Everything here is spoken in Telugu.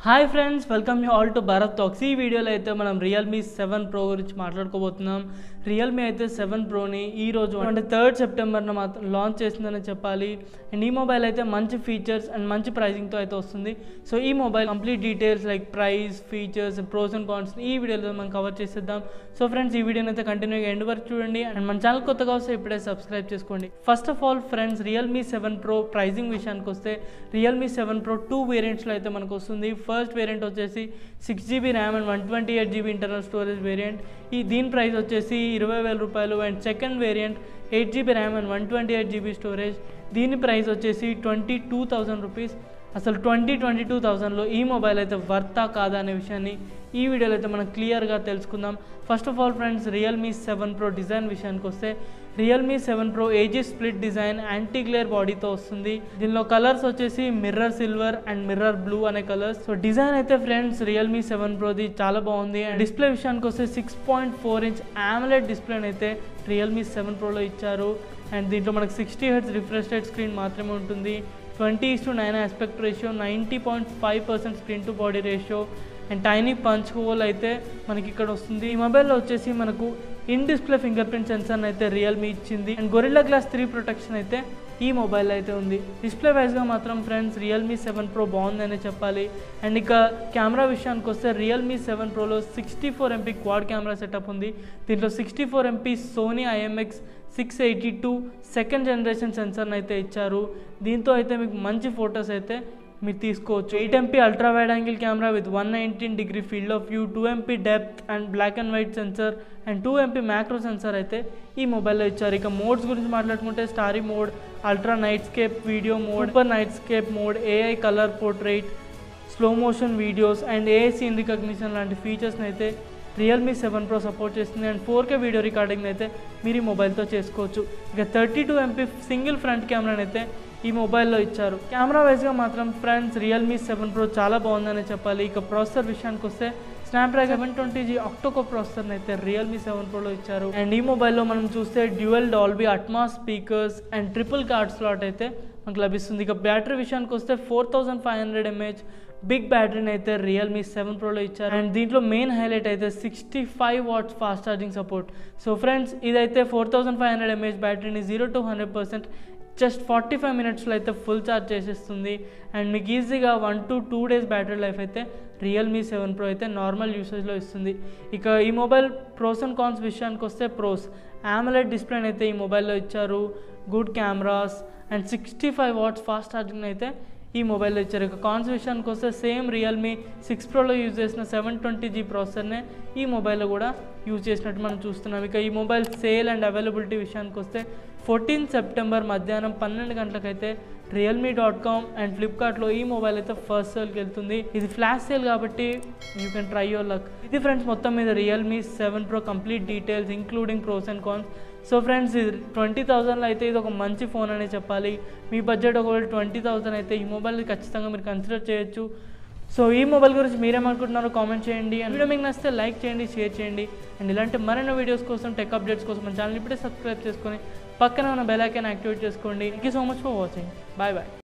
hi friends welcome you all to Bharat talks ఈ వీడియోలో అయితే మనం రియల్మీ సెవెన్ ప్రో గురించి మాట్లాడుకోబోతున్నాం రియల్మీ అయితే సెవెన్ ప్రోని ఈ రోజు అంటే థర్డ్ సెప్టెంబర్న మాత్రం లాంచ్ చేసిందని చెప్పాలి అండ్ ఈ మొబైల్ అయితే మంచి ఫీచర్స్ అండ్ మంచి ప్రైజింగ్తో అయితే వస్తుంది సో ఈ mobile complete details like price features pros and cons ఈ వీడియోలో మనం కవర్ చేసేద్దాం సో ఫ్రెండ్స్ ఈ వీడియోని అయితే కంటిన్యూగా ఎండ్ వరకు చూడండి అండ్ మన ఛానల్ కొత్తగా వస్తే ఇప్పుడే సబ్స్క్రైబ్ చేసుకోండి first of all friends Realme seven pro pricing విషయానికి వస్తే రియల్మీ సెవెన్ ప్రో టూ వేరియంట్స్లో అయితే మనకు వస్తుంది ఫస్ట్ వేరియంట్ వచ్చేసి six GB RAM and one twenty eight GB internal storage variant ఈ దీని ప్రైస్ వచ్చేసి ఇరవై వేల రూపాయలు and second variant eight GB RAM and one twenty eight GB storage దీని ప్రైస్ వచ్చేసి ట్వంటీ టూ థౌజండ్ రూపీస్ అసలు ట్వంటీ ట్వంటీ టూ థౌజండ్లో ఈ మొబైల్ అయితే వర్తా కాదా అనే విషయాన్ని ఈ వీడియోలో అయితే మనం క్లియర్గా తెలుసుకుందాం first of all friends Realme seven pro design విషయానికి వస్తే Realme seven pro AG split design anti glare బాడీతో వస్తుంది దీనిలో కలర్స్ వచ్చేసి mirror silver and mirror blue అనే కలర్స్ సో డిజైన్ అయితే ఫ్రెండ్స్ రియల్మీ సెవెన్ ప్రోది చాలా బాగుంది అండ్ డిస్ప్లే విషయానికి వస్తే six point four inch AMOLED డిస్ప్లేని అయితే రియల్మీ సెవెన్ ప్రోలో ఇచ్చారు అండ్ దీంట్లో మనకు sixty hertz refresh rate screen మాత్రమే ఉంటుంది twenty to nine aspect ratio ninety point five percent screen to body ratio and tiny punch hole అయితే మనకి ఇక్కడ వస్తుంది ఈ మొబైల్లో వచ్చేసి మనకు in display fingerprint sensor అయితే రియల్మీ ఇచ్చింది and Gorilla glass three protection అయితే ఈ మొబైల్ అయితే ఉంది డిస్ప్లే వైజ్గా మాత్రం ఫ్రెండ్స్ రియల్మీ సెవెన్ ప్రో బాగుందనే చెప్పాలి అండ్ ఇక కెమెరా విషయానికి వస్తే రియల్మీ సెవెన్ ప్రోలో sixty four MP quad camera setup ఉంది దీంట్లో sixty four MP Sony IMX six eighty two second generation సెన్సర్ని అయితే ఇచ్చారు దీంతో అయితే మీకు మంచి ఫొటోస్ అయితే మీరు తీసుకోవచ్చు eight MP ultra wide angle camera with one nineteen degree field of view two MP depth and black and white sensor and two MP macro sensor అయితే ఈ మొబైల్లో ఇచ్చారు ఇక మోడ్స్ గురించి మాట్లాడుకుంటే starry mode ultra nightscape video mode super nightscape mode AI colour portrait slow motion videos and AI scene recognition లాంటి ఫీచర్స్ని అయితే రియల్మీ సెవెన్ ప్రో సపోర్ట్ చేస్తుంది and four K video recording అయితే మీరు ఈ మొబైల్తో చేసుకోవచ్చు ఇక thirty two MP single front కెమెరాని అయితే ఈ మొబైల్లో ఇచ్చారు కెమెరా వైజ్గా మాత్రం ఫ్రెండ్స్ రియల్మీ సెవెన్ ప్రో చాలా బాగుందని చెప్పాలి ఇక ప్రాసెసర్ విషయానికి వస్తే Snapdragon seven twenty G octa core ప్రాసెసర్ని అయితే రియల్మీ సెవెన్ ప్రోలో ఇచ్చారు అండ్ ఈ మొబైల్లో మనం చూస్తే dual Dolby Atmos speakers and triple card slot అయితే మనకు లభిస్తుంది ఇక బ్యాటరీ విషయానికి వస్తే four thousand five hundred mAh big బ్యాటరీని అయితే రియల్మీ సెవెన్ ప్రోలో ఇచ్చారు అండ్ దీంట్లో మెయిన్ హైలైట్ అయితే sixty five watts fast charging support so friends ఇదైతే four thousand five hundred mAh బ్యాటరీని zero to hundred percent just forty five మినిట్స్లో అయితే ఫుల్ ఛార్జ్ చేసేస్తుంది అండ్ మీకు ఈజీగా one to two days battery life అయితే రియల్మీ సెవెన్ ప్రో అయితే నార్మల్ యూసేజ్లో ఇస్తుంది ఇక ఈ మొబైల్ ప్రోస్ అండ్ కాన్స్ విషయానికి వస్తే ప్రోస్ ఆమ్లెట్ డిస్ప్లేని అయితే ఈ మొబైల్లో ఇచ్చారు good cameras and sixty five watts fast charging అయితే ఈ మొబైల్లో ఇచ్చారు ఇక కాన్స్ విషయానికి వస్తే సేమ్ రియల్మీ సిక్స్ ప్రోలో యూజ్ చేసిన సెవెన్ ట్వంటీ జీ ప్రాసెసర్నే ఈ మొబైల్లో కూడా యూజ్ చేసినట్టు మనం చూస్తున్నాం ఇక ఈ మొబైల్ సేల్ అండ్ అవైలబిలిటీ విషయానికి వస్తే ఫోర్టీన్ సెప్టెంబర్ మధ్యాహ్నం పన్నెండు గంటలకైతే రియల్మీ డాట్ కామ్ అండ్ ఫ్లిప్కార్ట్లో ఈ మొబైల్ అయితే ఫస్ట్ సేల్కి వెళ్తుంది ఇది ఫ్లాష్ సేల్ కాబట్టి you can try your luck ఇది ఫ్రెండ్స్ మొత్తం మీద Realme seven pro complete details including pros and cons so friends ఇది ట్వంటీ థౌజండ్లో అయితే ఇది ఒక మంచి ఫోన్ అనే చెప్పాలి మీ బడ్జెట్ ఒకవేళ ట్వంటీ థౌసండ్ అయితే ఈ మొబైల్ ఖచ్చితంగా మీరు కన్సిడర్ చేయొచ్చు సో ఈ మొబైల్ గురించి మీరేమనుకుంటున్నారో కామెంట్ చేయండి అండ్ వీడియో మీకు నచ్చితే లైక్ చేయండి షేర్ చేయండి అండ్ ఇలాంటి మరిన్ని వీడియోస్ కోసం టెక్ అప్డేట్స్ కోసం మన ఛానల్ ఇప్పుడే సబ్స్క్రైబ్ చేసుకొని పక్కన ఉన్న బెల్ ఐకాన్ యాక్టివేట్ చేసుకోండి thank you so much for watching bye bye